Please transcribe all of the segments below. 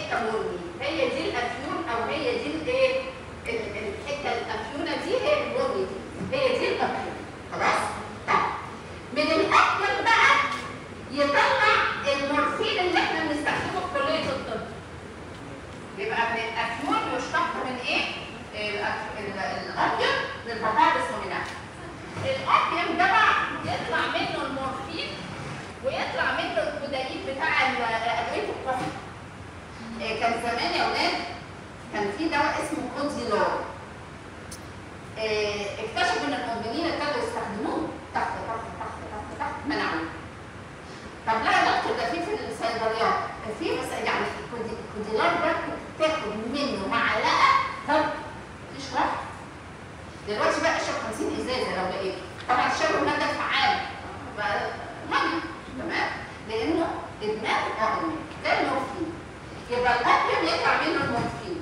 حته بني هي دي الافيون او هي دي الايه ال- الحته الافيونه دي هي البني دي هي دي الافيون خلاص طب من الاكل بقى يطلع المورفين اللي احنا بنستخدمه في كليه الطب يبقى من الافيون يشتق من ايه الأف- ال- الابيض للبطاطس ومنها الاوبيوم ده بقى يطلع منه المورفين ويطلع منه الكودايين بتاع ال- ادويه الكحه إيه، كان زمان يا ولاد كان في دواء اسمه كودزيلور إيه، اكتشفوا ان المدمنين ابتدوا يستخدموه تحت تحت تحت تحت تحت منعوه طب لا يا دكتور ده في في الصيدليات في بس يعني الكودي- الكوديلور ده تاخد منه معلقه طب تشرب دلوقتي بقى اشرب 50 ازازه لو لقيت طبعا الشرب ماده فعاله بقى ميه تمام لانه ادمان اه ادمان ده المورفين يبقى الاوبيوم يطلع منه المورفين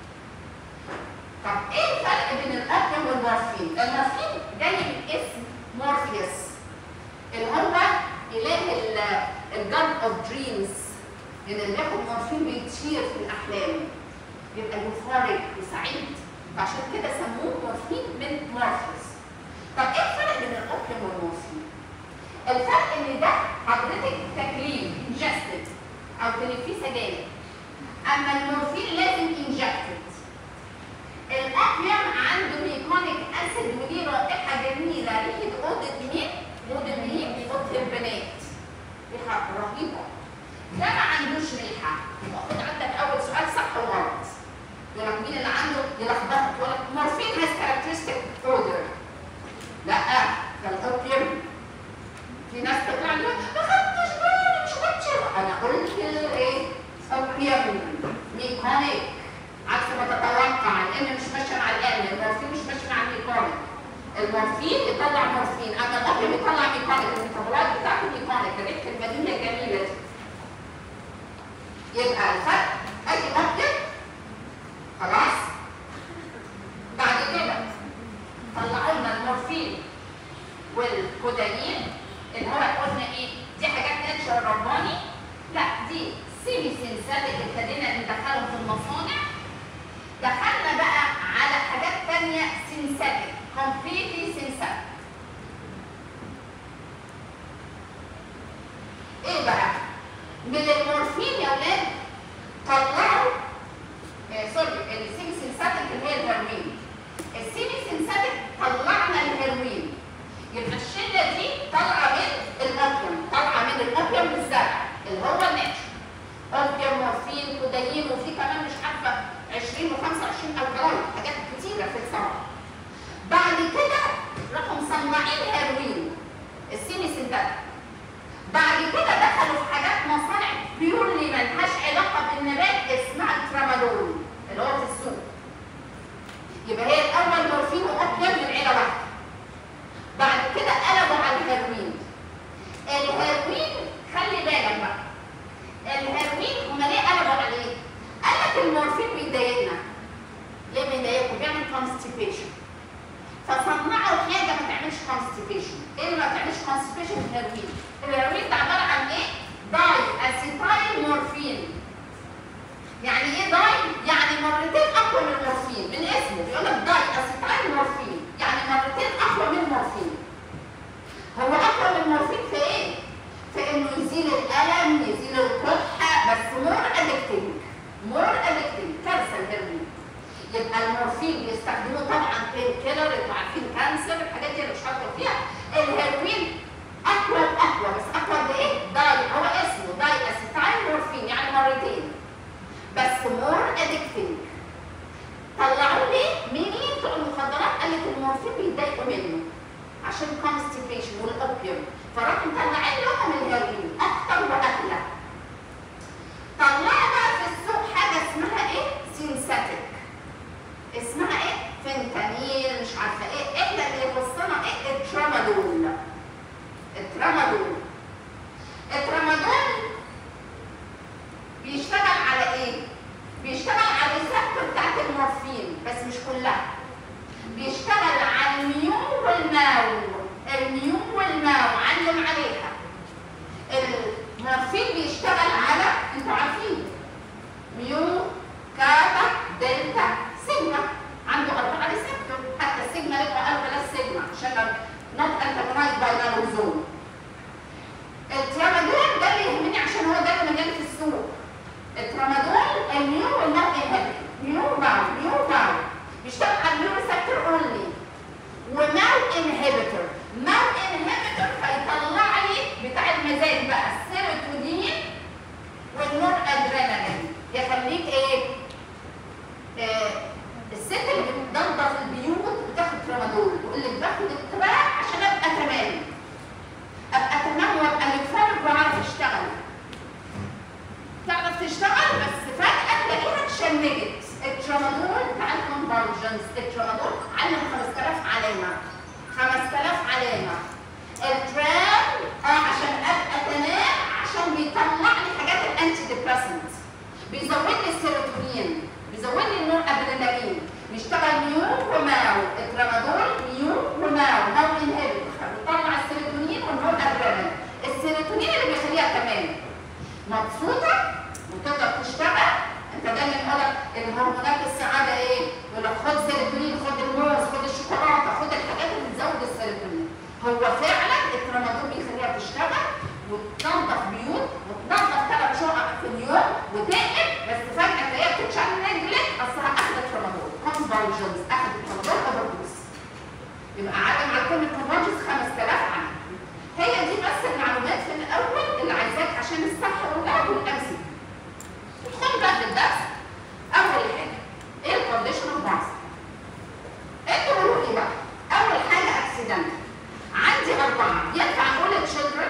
طب ايه الفرق بين الاوبيوم والمورفين؟ المورفين جاي من اسم مورفيوس اللي هو اله الجاد اوف دريمز لان اللي بياخد مورفين بيطير في الاحلام يبقى يوفوريك وسعيد فعشان كده سموه مورفين من مورفيوس طب ايه الفرق بين الاوبيوم والمورفين؟ الفرق ان ده حضرتك تكليف انجستد او تلفيه سجاير اما المورفين لازم انجكتد الاوبيوم عنده ميكونيك اسيد ودي رائحه جميله ريحه اوضه مين؟ اوضه مين؟ اوضه البنات ريحه رهيبه ده ما عندوش ريحه يبقى خد عندك اول سؤال صح وغلط يقول لك مين اللي عنده يلخبطك يقول لك مورفين هاز كاركترستيك اودر لا ده الاوبيوم في ناس تطلع لي ما خدتش بالي مش بتشرب انا قلت ايه اوبيوم ميكونيك عكس ما تتوقع لان مش ماشيه مع الان المورفين مش ماشي مع الميكونيك المورفين يطلع مورفين اما الاوبيوم يطلع ميكونيك الميتابولايت بتاعته ميكونيك ريحه المدينه الجميله دي يبقى الفرق ادي اوبيوم خلاص بعد كده طلعوا لنا المورفين والكودايين اللي هو قلنا ايه دي حاجات ناتشرال رباني لا دي سيمي سينساتيك ابتدينا ندخلهم في المصانع دخلنا بقى على حاجات تانية سينساتيك كومبليتلي سينساتيك ايه بقى من المورفين يا ولاد طلعوا آه سوري السيمي سينساتيك اللي هي الهيروين السيمي سينساتيك طلعنا الهيروين يبقى الشله دي طالعه من الاوبيوم طالعه من الاوبيوم بالزرع اللي هو الناتشر اوبيوم مورفين كودايين وفي كمان مش عارفه 20 و25 الكالوي حاجات كتيره في الثمره بعد كده راحوا مصنعين هيروين السيمي سينتاتيك بعد كده دخلوا في حاجات مصانع بيورلي ملهاش علاقه بالنبات اسمها الترامادول اللي هو في السوق يبقى هي الاول مورفين واوبيوم من عيله واحده بعد كده قلبوا على الهيروين الهيروين خلي بالك بقى الهيروين هما ليه قلبوا عليه؟ قال لك المورفين بيضايقنا ليه بيضايقكم؟ بيعمل كونستيبيشن فصنعوا حاجه ما تعملش كونستيبيشن ايه اللي ما تعملش كونستيبيشن الهيروين الهيروين ده عباره عن ايه؟ داي اسيتايل مورفين يعني ايه داي؟ يعني مرتين اقوى من المورفين من اسمه بيقول لك داي اسيتايل مورفين يعني مرتين اقوى من المورفين هو اقوى من المورفين في ايه؟ في انه يزيل الالم يزيل الكحه بس مور ادكتنج مور ادكتنج كارثه الهيروين يبقى المورفين بيستخدموه طبعا بين كيلر انتوا عارفين كانسر الحاجات دي اللي مش هدخل فيها الهيروين اقوى اقوى بس اقوى بايه؟ داي هو اسمه داي اسيتايل نجت الترامادول بتاع الكونفرجنس الترامادول علم 5000 علامه 5000 علامه الترام اه عشان ابقى تمام عشان بيطلع لي حاجات الانتي ديبريسنت بيزود لي السيروتونين بيزود لي النور ادرينالين بيشتغل نيو وماو الترامادول نيو وماو ماو انهبيتور بيطلع السيروتونين والنور ادرينالين السيروتونين اللي بيخليها كمان مبسوطه وتقدر تشتغل انت دايما يقول لك الهرمونات السعاده ايه؟ يقول لك خد سيروتونين خد الموز خد الشوكولاته خد الحاجات اللي بتزود السيروتونين هو فعلا الترامادول بيخليها تشتغل وتنظف بيوت وتنظف ثلاث شقق في اليوم وتقل بس فجاه تلاقيها بتتشال رجلك اصلها اخذت ترامادول كونفرجنس اخذت ترامادول اوفر دوز يبقى عدم على كلمه كونفرجنس 5000 عام هي دي بس المعلومات في الاول اللي عايزاك عشان الصح واللعب والامثله ندخل بقى في الدرس اول حاجه ايه الكونديشن اوف مارس انتوا قولوا لي بقى اول حاجه اكسيدنت عندي اربعه ينفع اقول تشيلدرن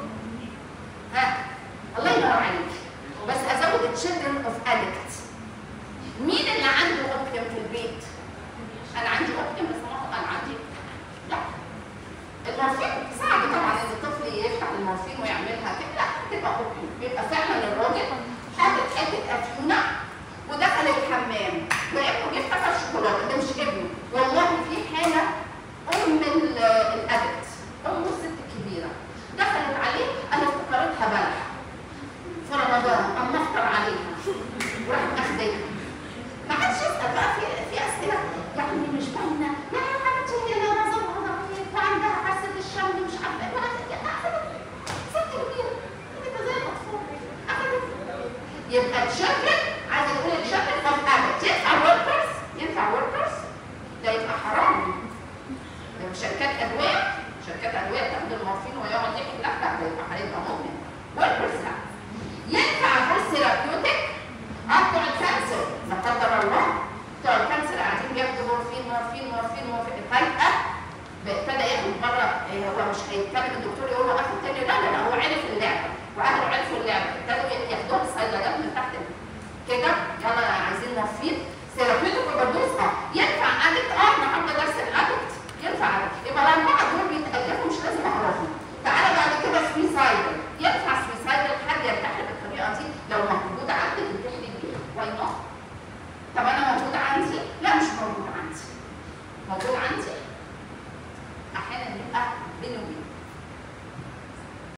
ها الله ينور عليك بس ازود تشيلدرن اوف ادكت مين اللي عنده اوبيوم في البيت انا عندي اوبيوم بس ما انا عندي لا المورفين صعب طبعا ان الطفل يفتح المورفين ويعملها كده لا تبقى اوبيوم بيبقى فعلا الراجل حاطط حته افيونه ودخل الحمام وابنه جه افتكر شوكولاته ده مش ابنه والله في حاله ام ال- الابت ام الست الكبيره دخلت عليه انا افتكرتها بلح في رمضان اما افطر عليها وراحت اخدتها ما حدش يسال بقى في في اسئله يعني مش باينه لا يا حبيبتي هي لا نظرها ضعيف وعندها حاسه الشم مش عارفه ايه ولا اخدت ست كبيره انت زي الاطفال اخدت يبقى تشكل عايزه تقول تشكل طب ابد ينفع وركرز ينفع وركرز ده يبقى حرام ده مش شركات ادويه شركات ادويه تاخد المورفين ويقعد يحكي لا لا ده يبقى هيبقى مؤمن وركرز لا ينفع فور ثيرابيوتيك اه بتوع الكانسر لا قدر الله بتوع الكانسر قاعدين بياخدوا مورفين مورفين مورفين مورفين فجاه ابتدى ياخد مره إيه هو مش هيتكلم الدكتور يقول له اخد تاني لا لا لا هو عرف اللعبه واهله عرفوا اللعبه ابتدى